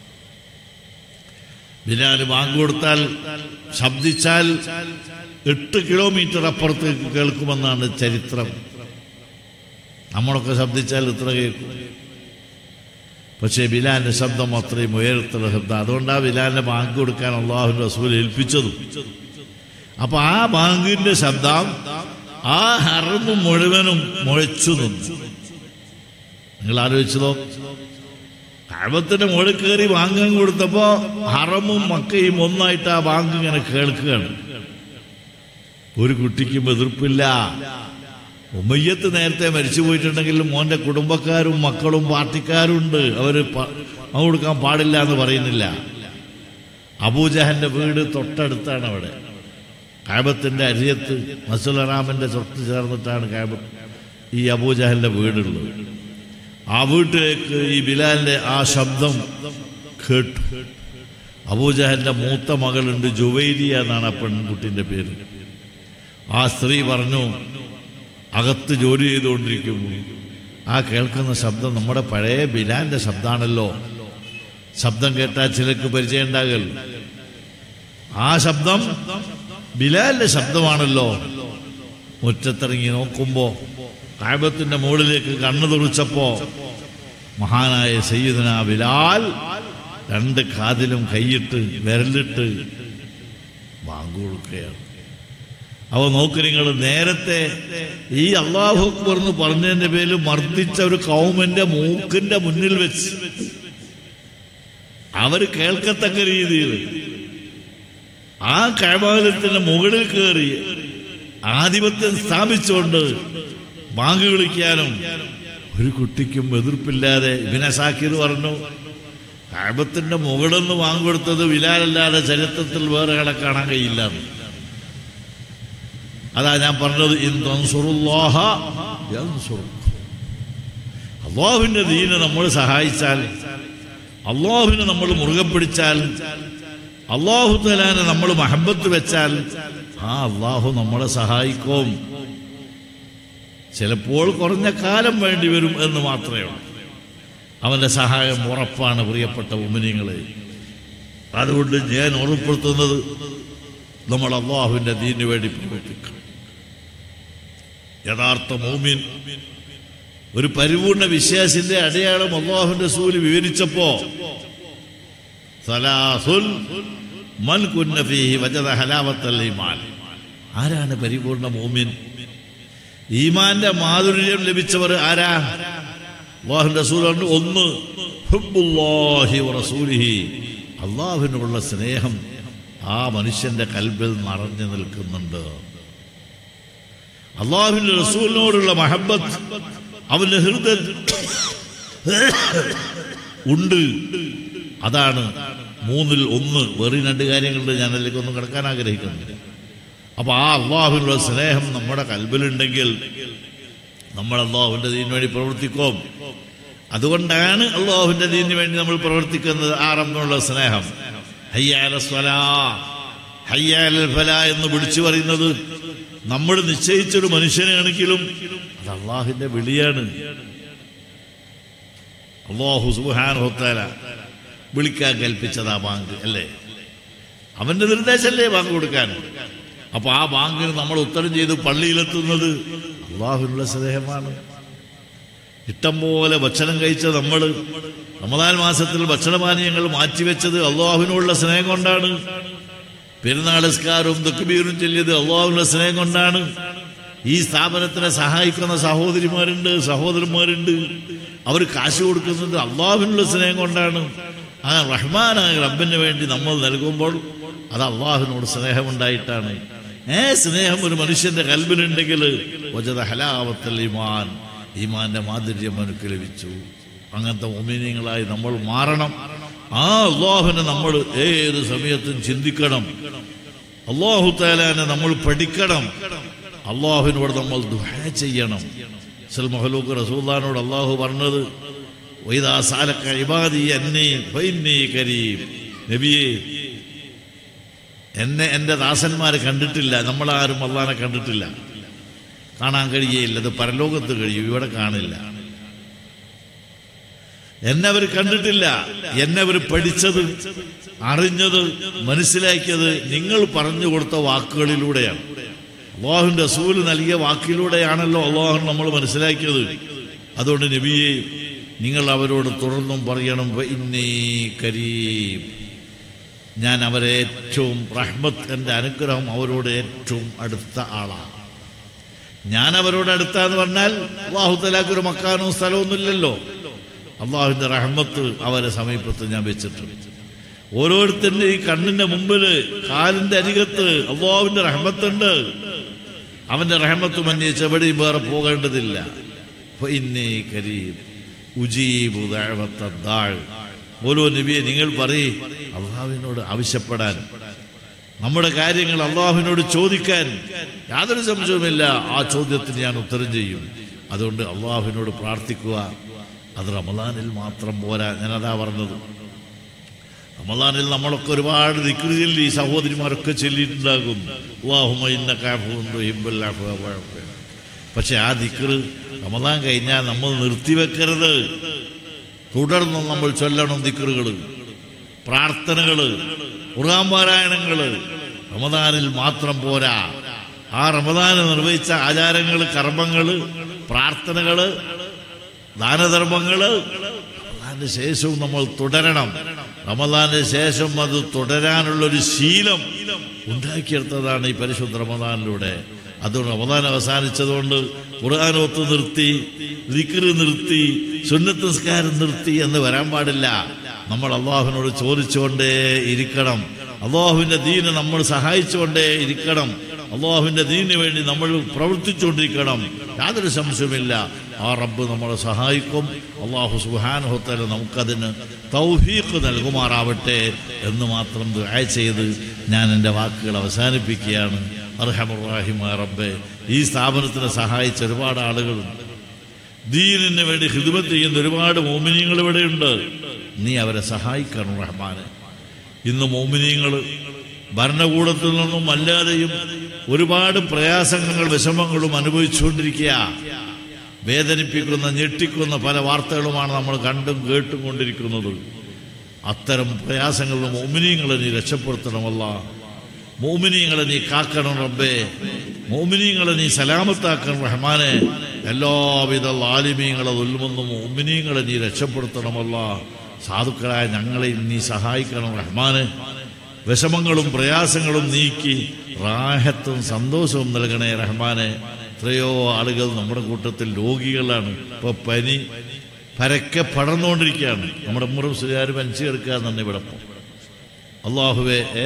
A: ബിലാൽ ബാങ്ക് കൊടുത്താൽ ശബ്ദിച്ചാൽ എട്ട് കിലോമീറ്റർ അപ്പുറത്തേക്ക് കേൾക്കുമെന്നാണ് ചരിത്രം നമ്മളൊക്കെ ശബ്ദിച്ചാൽ എത്ര കേൾക്കും പക്ഷേ ബിലാലിന്റെ ശബ്ദം അത്രയും ഉയരത്തുള്ള ശബ്ദം അതുകൊണ്ടാണ് ബിലാലിന്റെ ബാങ്ക് കൊടുക്കാൻ അള്ളാഹു റസൂൽ ഏൽപ്പിച്ചതും അപ്പൊ ആ ബാങ്കിന്റെ ശബ്ദം ആ ഹറമ്പ് മുഴുവനും മുഴച്ചു നിന്നു നിങ്ങൾ ആലോചിച്ചതോ കഴവത്തിന്റെ മുകളിൽ കയറി ബാങ്കം കൊടുത്തപ്പോ ഹറമും മക്കയും ഒന്നായിട്ട് ആ ബാങ്ക് ഇങ്ങനെ കേൾക്കുകയാണ് ഒരു കുട്ടിക്കും എതിർപ്പില്ല ഉമ്മയ്യത്ത് നേരത്തെ മരിച്ചു പോയിട്ടുണ്ടെങ്കിലും മോന്റെ കുടുംബക്കാരും മക്കളും പാർട്ടിക്കാരും ഉണ്ട് അവര് പ- പങ്ക് കൊടുക്കാൻ പാടില്ല എന്ന് പറയുന്നില്ല അബൂജഹന്റെ വീട് തൊട്ടടുത്താണ് അവിടെ കാബത്തിന്റെ അരിയത്ത് മസുലറാമിന്റെ തൊട്ട് ചേർന്നിട്ടാണ് കാബ ഈ അബൂജഹലിന്റെ വീടുള്ളത് ആ വീട്ടിലേക്ക് ഈ ബിലാലിന്റെ ആ ശബ്ദം കേട്ടു അബൂജഹലിന്റെ മൂത്ത മകളുണ്ട് ജുവൈരിയ എന്നാണ് ആ പെൺകുട്ടിന്റെ പേര് ആ സ്ത്രീ പറഞ്ഞു അകത്ത് ജോലി ചെയ്തുകൊണ്ടിരിക്കുന്നു ആ കേൾക്കുന്ന ശബ്ദം നമ്മുടെ പഴയ ബിലാലിന്റെ ശബ്ദമാണല്ലോ ശബ്ദം കേട്ടാൽ ചിലർക്ക് പരിചയം ഉണ്ടാകൽ ആ ശബ്ദം ബിലാലിന്റെ ശബ്ദമാണല്ലോ മുറ്റത്തിറങ്ങി നോക്കുമ്പോ കായബത്തിന്റെ മുകളിലേക്ക് കണ്ണു തുറിച്ചപ്പോ മഹാനായ സയ്യിദന ബിലാൽ രണ്ട് കാതിലും കൈയിട്ട് വിരലിട്ട് ബാങ്ക് കൊടുക്കുകയാണ് അവ നോക്ക് നിങ്ങൾ നേരത്തെ ഈ അള്ളാഹു അക്ബർ എന്ന് പറഞ്ഞതിന്റെ പേരിൽ മർദ്ദിച്ച ഒരു കൗമിന്റെ മൂക്കിന്റെ മുന്നിൽ വെച്ച് അവര് കേൾക്കത്തക്ക രീതിയിൽ ആ കൈമാലത്തിന്റെ മുകളിൽ കയറി ആധിപത്യം സ്ഥാപിച്ചുകൊണ്ട് ബാങ്ക് വിളിക്കാനും ഒരു കുട്ടിക്കും എതിർപ്പില്ലാതെ ഇബിനെ സാക്കിർ പറഞ്ഞു കാബത്തിന്റെ മുകളിന്ന് ബാങ്ക് കൊടുത്തത് വിലാലല്ലാതെ ചരിത്രത്തിൽ വേറെ ആളെ കാണാൻ കഴിയില്ല അതാ ഞാൻ പറഞ്ഞത് ഇൻ തൻസുറുല്ലാഹ യൻസുറുക്കും. അള്ളാഹുവിന്റെ ദീനെ നമ്മൾ സഹായിച്ചാൽ അള്ളാഹുവിനെ നമ്മൾ മുറുകെ പിടിച്ചാൽ അള്ളാഹു തലാനെ നമ്മൾ മഹബത്ത് വെച്ചാൽ ആ അള്ളാഹു നമ്മളെ സഹായിക്കും ചിലപ്പോൾ കുറഞ്ഞ കാലം വേണ്ടി വരും എന്ന് മാത്രമേ ഉള്ളൂ അവന്റെ സഹായം ഉറപ്പാണ് പ്രിയപ്പെട്ട ഉമിനിങ്ങളെ അതുകൊണ്ട് ഞാൻ ഉറപ്പെടുത്തുന്നത് നമ്മൾ അള്ളാഹുവിന്റെ ദീനു വേണ്ടി പ്രവർത്തിക്കണം യഥാർത്ഥ മോമിൻ ഒരു പരിപൂർണ വിശ്വാസിന്റെ അടയാളം അള്ളാഹുവിന്റെ സൂല് വിവരിച്ചപ്പോ സലാസുൽ മൻ കുന്ന ഫീഹി വജദ ഹലാവത്തൽ ഈമാൻ ആരാണ് പരിപൂർണ മോമിൻ ഈമാന്റെ മാധുര്യം ലഭിച്ചവർ ആരാ അള്ളാഹുന്റെ റസൂലുണ്ട് ഒന്ന് ഹുബ്ബുല്ലാഹി വറസൂലിഹി അള്ളാഹുവിനുള്ള സ്നേഹം ആ മനുഷ്യന്റെ കൽബിൽ നിറഞ്ഞു നിൽക്കുന്നുണ്ട് അള്ളാഹുവിന്റെ റസൂലിനോടുള്ള മഹബത്ത് അവന്റെ ഹൃദയ ഉണ്ട് അതാണ് മൂന്നിൽ ഒന്ന് വേറെ രണ്ട് കാര്യങ്ങളുണ്ട് ഞാൻ അതിലേക്ക് ഒന്നും കിടക്കാൻ ആഗ്രഹിക്കുന്നില്ല അപ്പൊ ആ അള്ളാഹുവിനുള്ള സ്നേഹം നമ്മുടെ കൽബിലുണ്ടെങ്കിൽ നമ്മൾ അള്ളാഹുവിന്റെ ദീനു വേണ്ടി പ്രവർത്തിക്കും അതുകൊണ്ടാണ് അള്ളാഹുവിന്റെ ദീനു വേണ്ടി നമ്മൾ പ്രവർത്തിക്കുന്നത് ആറെന്നുള്ള സ്നേഹം ഹയ്യാല സ്വലാ ഹയ്യാൽ ഫല എന്ന് വിളിച്ചു പറയുന്നത് നമ്മൾ നിശ്ചയിച്ചൊരു മനുഷ്യനാണെങ്കിലും അത് അള്ളാഹുവിന്റെ വിളിയാണ് അള്ളാഹു സുബാനുഹത്താല വിളിക്കാൻ കൽപ്പിച്ചതാ ബാങ്ക് അല്ലേ അവന്റെ നിർദ്ദേശമല്ലേ ബാങ്ക് കൊടുക്കാൻ അപ്പൊ ആ ബാങ്കിന് നമ്മൾ ഉത്തരം ചെയ്ത് പള്ളിയിലെത്തുന്നത് അള്ളാഹുവിനുള്ള സ്നേഹമാണ് ഇഷ്ടം പോലെ ഭക്ഷണം കഴിച്ച നമ്മൾ റമദാൻ മാസത്തിൽ ഭക്ഷണപാനീയങ്ങൾ മാറ്റിവെച്ചത് അള്ളാഹുവിനുള്ള സ്നേഹം കൊണ്ടാണ് പെരുന്നാളസ്കാരവും ദുഃഖബീറും ചൊല്ലിയത് അള്ളാഹുവിനുള്ള സ്നേഹം കൊണ്ടാണ് ഈ സ്ഥാപനത്തിനെ സഹായിക്കുന്ന സഹോദരിമാരുണ്ട് സഹോദരന്മാരുണ്ട് അവർ കാശ് കൊടുക്കുന്നത് അള്ളാഹുവിനുള്ള സ്നേഹം കൊണ്ടാണ് ആ റഹ്മാനായ റബ്ബിന് വേണ്ടി നമ്മൾ നൽകുമ്പോൾ അത് അള്ളാഹുവിനോട് സ്നേഹമുണ്ടായിട്ടാണ് ഏ സ്നേഹം ഒരു മനുഷ്യന്റെ കൽബിനുണ്ടെങ്കിൽ വജത ഹലാവത്തൽ ഈമാൻ ഈമാന്റെ മാധുര്യം അവനക്ക് ലഭിച്ചു അങ്ങനത്തെ ഒമീനിയങ്ങളായി നമ്മൾ മാറണം ആ അള്ളാഹുവിനെ നമ്മൾ ഏത് സമയത്തും ചിന്തിക്കണം അള്ളാഹു താലാനെ നമ്മൾ പഠിക്കണം അള്ളാഹുവിനോട് നമ്മൾ ദുഹാ ചെയ്യണം സൽമഹലൂക്ക് റസൂല്ലാനോട് അള്ളാഹു പറഞ്ഞത് വൈദാ സാലക്ക ഇബാദി അന്നീ ഫൈന്നീ കരീം നബിയെ എന്നെ എൻ്റെ ദാസന്മാർ കണ്ടിട്ടില്ല നമ്മളാരും അള്ളാനെ കണ്ടിട്ടില്ല കാണാൻ കഴിയേയില്ല അത് പരലോകത്ത് കഴിയും ഇവിടെ കാണില്ല എന്നെ അവർ കണ്ടിട്ടില്ല എന്നെ അവർ പഠിച്ചത് അറിഞ്ഞത് മനസ്സിലാക്കിയത് നിങ്ങൾ പറഞ്ഞു കൊടുത്ത വാക്കുകളിലൂടെയാണ് അള്ളാഹുവിന്റെ റസൂല് നൽകിയ വാക്കിലൂടെയാണല്ലോ അള്ളാഹു നമ്മൾ മനസ്സിലാക്കിയത് അതുകൊണ്ട് നബിയെ നിങ്ങൾ അവരോട് തുറന്നും പറയണം ഇന്നീ കരീം ഞാൻ അവരെ ഏറ്റവും റഹ്മത്ത് എൻ്റെ അനുഗ്രഹം അവരോട് ഏറ്റവും അടുത്ത ആളാണ് ഞാൻ അവരോട് അടുത്താന്ന് പറഞ്ഞാൽ അള്ളാഹു തലാക്ക് ഒരു മക്കാനോ സ്ഥലമൊന്നുമില്ലല്ലോ അള്ളാഹുവിന്റെ റഹ്മത്ത് അവരെ സമീപത്ത് ഞാൻ വെച്ചിട്ടുണ്ട് ഓരോരുത്തരുടെ ഈ കണ്ണിന്റെ മുമ്പില് കാലിന്റെ അരികത്ത് അള്ളാഹുവിന്റെ റഹ്മത്തുണ്ട് അവന്റെ റഹ്മത്ത് മന്യച്ച് എവിടെയും വേറെ പോകേണ്ടതില്ല ഫഇന്നീ കരീം ഉജീബു ദഅവത്ത ദാഴ് ഓരോ നബിയെ നിങ്ങൾ പറയ് അള്ളാഹുവിനോട് ആവശ്യപ്പെടാൻ നമ്മുടെ കാര്യങ്ങൾ അള്ളാഹുവിനോട് ചോദിക്കാൻ യാതൊരു സംശയവുമില്ല ആ ചോദ്യത്തിന് ഞാൻ ഉത്തരം ചെയ്യും അതുകൊണ്ട് അള്ളാഹുവിനോട് പ്രാർത്ഥിക്കുക അത് റമദാനിൽ മാത്രം പോരാ ഞാനതാ പറഞ്ഞത് റമദാനിൽ നമ്മളൊക്കെ ഒരുപാട് ദിക്റ് ചൊല്ലി ഈ സഹോദരിമാരൊക്കെ ചൊല്ലിയിട്ടുണ്ടാകും അള്ളാഹുമ ഇന്ന കാഫും തുഹിബ്ബുൽ അഫ്വ വഅഫു. പക്ഷെ ആ ദിക്റ് റമദാൻ കഴിഞ്ഞാൽ നമ്മൾ നിർത്തിവെക്കരുത് തുടർന്നും നമ്മൾ ചൊല്ലണം ദിക്റുകൾ പ്രാർത്ഥനകൾ ഖുർആൻ പാരായണങ്ങൾ റമദാനിൽ മാത്രം പോരാ ആ റമദാന് നിർവഹിച്ച ആചാരങ്ങൾ കർമ്മങ്ങൾ പ്രാർത്ഥനകൾ ദാനധർമ്മങ്ങൾ റമദാന്റെ ശേഷവും നമ്മൾ തുടരണം റമദാന്റെ ശേഷം അത് തുടരാനുള്ളൊരു ശീലം ഉണ്ടാക്കിയെടുത്തതാണ് ഈ പരിശുദ്ധ റമദാനിലൂടെ അതുകൊണ്ട് റമദാൻ അവസാനിച്ചതുകൊണ്ട് ഖുർആാനോത്ത് നിർത്തി ദിക്റ് നിർത്തി സുന്നത്ത് നിസ്കാരം നിർത്തി എന്ന് വരാൻ പാടില്ല നമ്മൾ അള്ളാഹുവിനോട് ചോദിച്ചുകൊണ്ടേ ഇരിക്കണം അള്ളാഹുവിന്റെ ദീന് നമ്മൾ സഹായിച്ചുകൊണ്ടേ ഇരിക്കണം അള്ളാഹുവിന്റെ ദീനിന് വേണ്ടി നമ്മൾ പ്രവർത്തിച്ചുകൊണ്ടിരിക്കണം യാതൊരു സംശയമില്ല ആ റബ്ബ് നമ്മളെ സഹായിക്കും അള്ളാഹു സുഹാനുഹത്തല നമുക്കതിന് തൗഫീഖ് നൽകുമാറാവട്ടെ എന്ന് മാത്രം ദുആ ചെയ്ത് ഞാൻ എൻ്റെ വാക്കുകൾ അവസാനിപ്പിക്കുകയാണ് അർഹമുറാഹിമ റബ്ബെ ഈ സ്ഥാപനത്തിനെ സഹായിച്ച ഒരുപാട് ആളുകളുണ്ട് ദീനിന് വേണ്ടി ഹിദ്മത്ത് ചെയ്യുന്ന ഒരുപാട് മോമിനിയങ്ങൾ ഇവിടെയുണ്ട് നീ അവരെ സഹായിക്കണം റഹ്മാനെ ഇന്ന് മോമിനിയങ്ങൾ ഭരണകൂടത്തിൽ നിന്നും അല്ലാതെയും ഒരുപാട് പ്രയാസങ്ങൾ വിഷമങ്ങളും അനുഭവിച്ചുകൊണ്ടിരിക്കുക വേദനിപ്പിക്കുന്ന ഞെട്ടിക്കുന്ന പല വാർത്തകളുമാണ് നമ്മൾ കണ്ടും കേട്ടും കൊണ്ടിരിക്കുന്നത് അത്തരം പ്രയാസങ്ങളിൽ മോമിനിയങ്ങളെ നീ രക്ഷപ്പെടുത്തണമല്ല മോമിനിയങ്ങളെ നീ കാക്കണം റബ്ബേ മോമിനിയങ്ങളെ നീ സലാമത്താക്കണം റഹ്മാനെ എല്ലാവിധ ലാലിമീങ്ങളെ ഉൽമെന്നും മോമിനിയങ്ങളെ നീ രക്ഷപ്പെടുത്തണമല്ല സാധുക്കളായ ഞങ്ങളെ നീ സഹായിക്കണം റഹ്മാനെ വിഷമങ്ങളും പ്രയാസങ്ങളും നീക്കി റാഹത്തും സന്തോഷവും നൽകണേ റഹ്മാനെ എത്രയോ ആളുകൾ നമ്മുടെ കൂട്ടത്തിൽ രോഗികളാണ് ഇപ്പൊ പനി പരക്കെ പടർന്നുകൊണ്ടിരിക്കുകയാണ് നമ്മുടെ മുറും സുരാര് പനിച്ചു കിടക്കുക എന്നു ഇവിടെ അള്ളാഹുവേ ഏ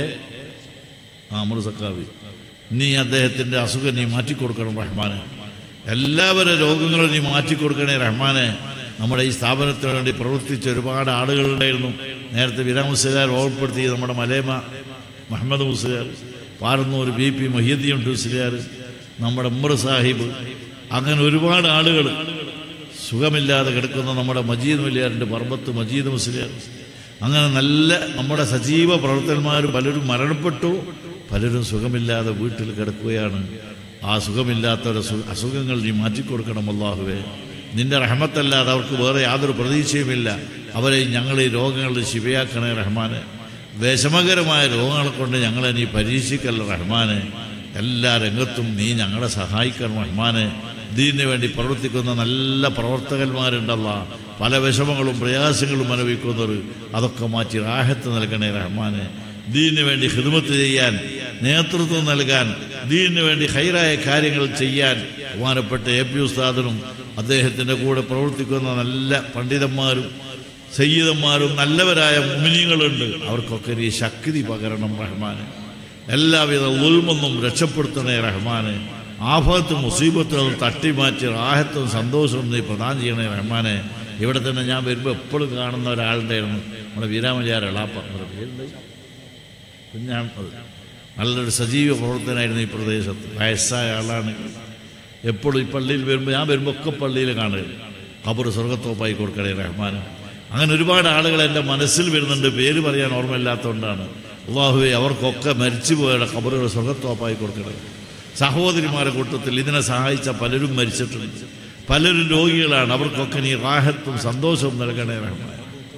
A: ആ മുറുസക്കാവി നീ അദ്ദേഹത്തിന്റെ അസുഖം നീ മാറ്റിക്കൊടുക്കണം റഹ്മാനെ എല്ലാവരുടെ രോഗങ്ങളും നീ മാറ്റിക്കൊടുക്കണേ റഹ്മാനെ നമ്മുടെ ഈ സ്ഥാപനത്തിന് വേണ്ടി പ്രവർത്തിച്ച ഒരുപാട് ആളുകളുണ്ടായിരുന്നു നേരത്തെ വിരാ മുസ്ലിയാർ ഓർപ്പെടുത്തി നമ്മുടെ മലേമ മുഹമ്മദ് മുസ്ലിയാർ പാറന്നൂർ ബി പി മൊഹീദ്ദീൻ മുസ്ലിയാർ നമ്മുടെ ഉമ്മർ സാഹിബ് അങ്ങനെ ഒരുപാട് ആളുകൾ സുഖമില്ലാതെ കിടക്കുന്ന നമ്മുടെ മജീദ് മുലിയാറിൻ്റെ പറമ്പത്ത് മജീദ് മുസ്ലിയാർ അങ്ങനെ നല്ല നമ്മുടെ സജീവ പ്രവർത്തകന്മാർ പലരും മരണപ്പെട്ടു പലരും സുഖമില്ലാതെ വീട്ടിൽ കിടക്കുകയാണ് ആ സുഖമില്ലാത്തവരുടെ സു- അസുഖങ്ങൾ നീ മാറ്റിക്കൊടുക്കണം അല്ലാഹുവേ നിന്റെ റഹ്മത്തല്ലാതെ അവർക്ക് വേറെ യാതൊരു പ്രതീക്ഷയുമില്ല അവരെ ഞങ്ങൾ ഈ രോഗങ്ങളിൽ ശിവയാക്കണേ റഹ്മാനെ വിഷമകരമായ രോഗങ്ങളെ കൊണ്ട് ഞങ്ങളെ നീ പരീക്ഷിക്കല്ല റഹ്മാനെ എല്ലാ രംഗത്തും നീ ഞങ്ങളെ സഹായിക്കണം റഹ്മാനെ ദീനിന് വേണ്ടി പ്രവർത്തിക്കുന്ന നല്ല പ്രവർത്തകന്മാരുണ്ടല്ല പല വിഷമങ്ങളും പ്രയാസങ്ങളും അനുഭവിക്കുന്നവർ അതൊക്കെ മാറ്റി റാഹത്ത് നൽകണേ റഹ്മാനെ ദീനിന് വേണ്ടി ഹിദ്മത്ത് ചെയ്യാൻ നേതൃത്വം നൽകാൻ ദീനിന് വേണ്ടി ഹൈറായ കാര്യങ്ങൾ ചെയ്യാൻ ബഹുമാനപ്പെട്ട എ പി ഉസ്താദനും അദ്ദേഹത്തിൻ്റെ കൂടെ പ്രവർത്തിക്കുന്ന നല്ല പണ്ഡിതന്മാരും സയ്യിദന്മാരും നല്ലവരായ മുമിനികളുണ്ട് അവർക്കൊക്കെ നീ ശക്തി പകരണം റഹ്മാനെ എല്ലാവിധ ഉൽമൊന്നും രക്ഷപ്പെടുത്തണേ റഹ്മാനെ ആഫത്ത് മുസീബത്തുകൾ തട്ടിമാറ്റി റാഹത്തും സന്തോഷവും നീ പ്രദാനം ചെയ്യണേ റഹ്മാനെ ഇവിടെ തന്നെ ഞാൻ വരുമ്പോൾ എപ്പോഴും കാണുന്ന ഒരാളുണ്ടായിരുന്നു നമ്മുടെ വീരാമലിയാർ എളാപ്പ അവരുടെ പേരുണ്ട് കുഞ്ഞാമത് നല്ലൊരു സജീവ പ്രവർത്തനമായിരുന്നു ഈ പ്രദേശത്ത് വയസ്സായ ആളാണ് എപ്പോഴും ഈ പള്ളിയിൽ വരുമ്പോൾ ഞാൻ വരുമ്പോൾ ഒക്കെ പള്ളിയിൽ കാണുക ഖബർ സ്വർഗത്തോപ്പായി കൊടുക്കണേ റഹ്മാൻ അങ്ങനെ ഒരുപാട് ആളുകൾ എൻ്റെ മനസ്സിൽ വരുന്നുണ്ട് പേര് പറയാൻ ഓർമ്മയില്ലാത്തതുകൊണ്ടാണ് അള്ളാഹുവെ അവർക്കൊക്കെ മരിച്ചുപോയുടെ ഖബറുകൾ സ്വർഗത്തോപ്പായി കൊടുക്കണേ സഹോദരിമാരുടെ കൂട്ടത്തിൽ ഇതിനെ സഹായിച്ച പലരും മരിച്ചിട്ടുണ്ട് പലരും രോഗികളാണ് അവർക്കൊക്കെ നീ റാഹത്തും സന്തോഷവും നൽകണേ റഹ്മാൻ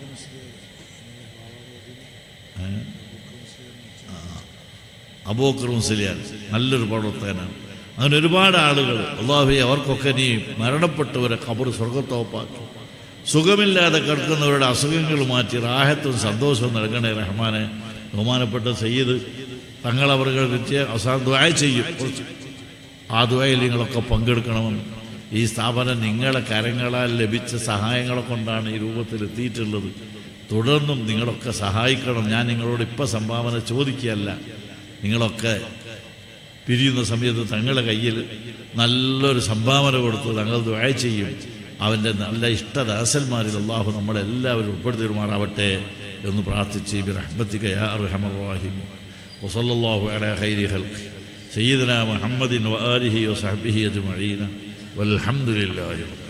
A: അബോക്കർ മുസ്ലിയാൻ നല്ലൊരു പ്രവർത്തകനാണ് അങ്ങനെ ഒരുപാട് ആളുകൾ അള്ളാഹുവെ അവർക്കൊക്കെ നീ മരണപ്പെട്ടവരെ ഖബർ സ്വർഗത്തോപ്പാക്കി സുഖമില്ലാതെ കിടക്കുന്നവരുടെ അസുഖങ്ങൾ മാറ്റി റാഹത്തും സന്തോഷവും നൽകണേ റഹ്മാനെ ബഹുമാനപ്പെട്ട സയ്യിദ് തങ്ങളവറുകൾ വെച്ച് അവസാനം ദ്വായ ചെയ്യും കുറച്ച് ആ ദ്വായിൽ നിങ്ങളൊക്കെ പങ്കെടുക്കണമെന്ന് ഈ സ്ഥാപനം നിങ്ങളെ കരങ്ങളാൽ ലഭിച്ച സഹായങ്ങളെ കൊണ്ടാണ് ഈ രൂപത്തിൽ എത്തിയിട്ടുള്ളത് തുടർന്നും നിങ്ങളൊക്കെ സഹായിക്കണം ഞാൻ നിങ്ങളോട് ഇപ്പം സംഭാവന ചോദിക്കുകയല്ല നിങ്ങളൊക്കെ പിരിയുന്ന സമയത്ത് തങ്ങളുടെ കയ്യിൽ നല്ലൊരു സംഭാവന കൊടുത്ത് തങ്ങൾ ദ്വായ ചെയ്യും അവൻ്റെ നല്ല ഇഷ്ടദാസന്മാരിൽ അള്ളാഹു നമ്മളെല്ലാവരും ഉൾപ്പെടുത്തിരുമാറാവട്ടെ എന്ന് പ്രാർത്ഥിച്ച് ബിറഹ്മത്തിക യാ അർഹമർ റഹീം وصلى الله على خير خلقه سيدنا محمد وآله وصحبه أجمعين والحمد لله رب